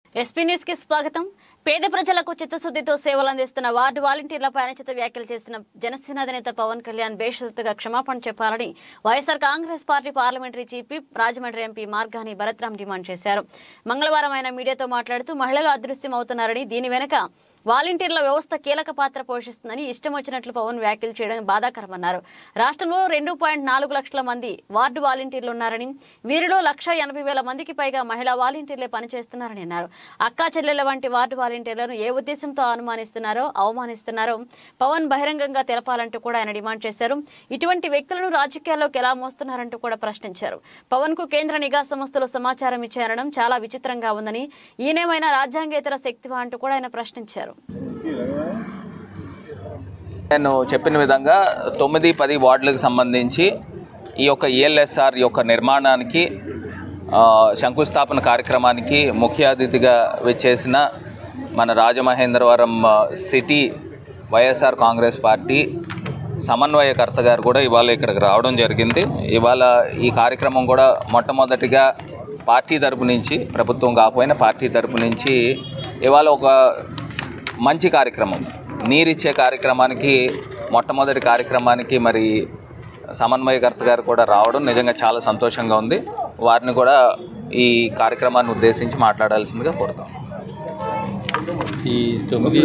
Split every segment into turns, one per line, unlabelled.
SP news కి స్వాగతం పేద ప్రజలకు చిత్తశుద్ధితో సేవలు అందిస్తున్న వార్డు వాలంటీర్లపై అనుచిత వ్యాఖ్యలు చేసిన జనసేన అధినేత పవన్ కళ్యాణ్ బేషరతుగా క్షమాపణ చెప్పాలని YSR Congress Party parliamentary chief whip Rajahmundry MP Margani Bharatram demand చేశారు మంగళవారం ఆయన మీడియాతో మాట్లాడుతూ మహిళలు అదృశ్యం అవుతున్నారని దీని వెనుక వాలంటీర్ల వ్యవస్థ కీలక పాత్ర పోషిస్తుందని ఇష్టం వచ్చినట్లు పవన్ వ్యాఖ్యలు చేయడం బాధాకరమన్నారు రాష్ట్రంలో రెండు పాయింట్ నాలుగు లక్షల మంది వార్డు వాలంటీర్లు ఉన్నారని వీరిలో లక్ష ఎనభై వేల మందికి పైగా మహిళా వాలంటీర్లే పనిచేస్తున్నారని అన్నారు అక్కా చెల్లెల వంటి వార్డు వాలంటీర్లను ఏ ఉద్దేశంతో అనుమానిస్తున్నారో అవమానిస్తున్నారో పవన్ బహిరంగంగా తెలపాలంటూ కూడా ఆయన డిమాండ్ చేశారు ఇటువంటి వ్యక్తులను రాజకీయాల్లోకి ఎలా మోస్తున్నారంటూ కూడా ప్రశ్నించారు పవన్ కు కేంద్ర నిఘా సంస్థలు సమాచారం ఇచ్చారనడం చాలా విచిత్రంగా ఉందని ఈయనేమైనా రాజ్యాంగేతర శక్తివా అంటూ కూడా ఆయన ప్రశ్నించారు
నేను చెప్పిన విధంగా తొమ్మిది పది వార్డులకు సంబంధించి ఈ యొక్క ఏఎల్ఎస్ఆర్ యొక్క నిర్మాణానికి ఆ, శంకుస్థాపన కార్యక్రమానికి ముఖ్య అతిథిగా వచ్చేసిన మన రాజమహేంద్రవరం ఆ, సిటీ వైఎస్ఆర్ కాంగ్రెస్ పార్టీ సమన్వయకర్త గారు కూడా ఇవాళ ఇక్కడికి రావడం జరిగింది ఇవాళ ఈ కార్యక్రమం కూడా మొట్టమొదటిగా పార్టీ తరపు నుంచి ప్రభుత్వం కాకపోయినా పార్టీ తరపు నుంచి ఇవాళ ఒక మంచి కార్యక్రమం నీరిచ్చే కార్యక్రమానికి మొట్టమొదటి కార్యక్రమానికి మరి సమన్వయకర్త గారు కూడా రావడం నిజంగా చాలా సంతోషంగా ఉంది వారిని కూడా ఈ కార్యక్రమాన్ని ఉద్దేశించి మాట్లాడాల్సిందిగా కోరుతాం
ఈ తొమ్మిది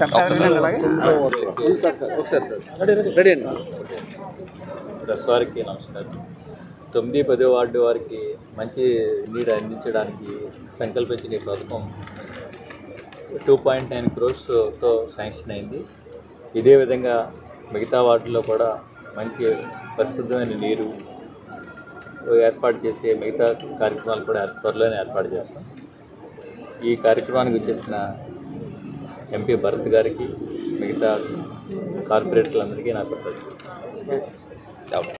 ప్రెస్ వారికి నమస్కారం తొమ్మిది పదో వార్డు వారికి మంచి నీడ్ అందించడానికి సంకల్పించిన ఈ పథకం టూ పాయింట్ నైన్ క్రోర్స్తో శాంక్షన్ అయింది ఇదే విధంగా మిగతా వార్డుల్లో కూడా మంచి పరిశుద్ధమైన నీరు ఏర్పాటు చేసే మిగతా కార్యక్రమాలు కూడా త్వరలోనే ఏర్పాటు చేస్తాం ఈ కార్యక్రమానికి వచ్చేసిన ఎంపీ భరత్ గారికి మిగతా కార్పొరేటర్లందరికీ నా కృతజ్ఞతలు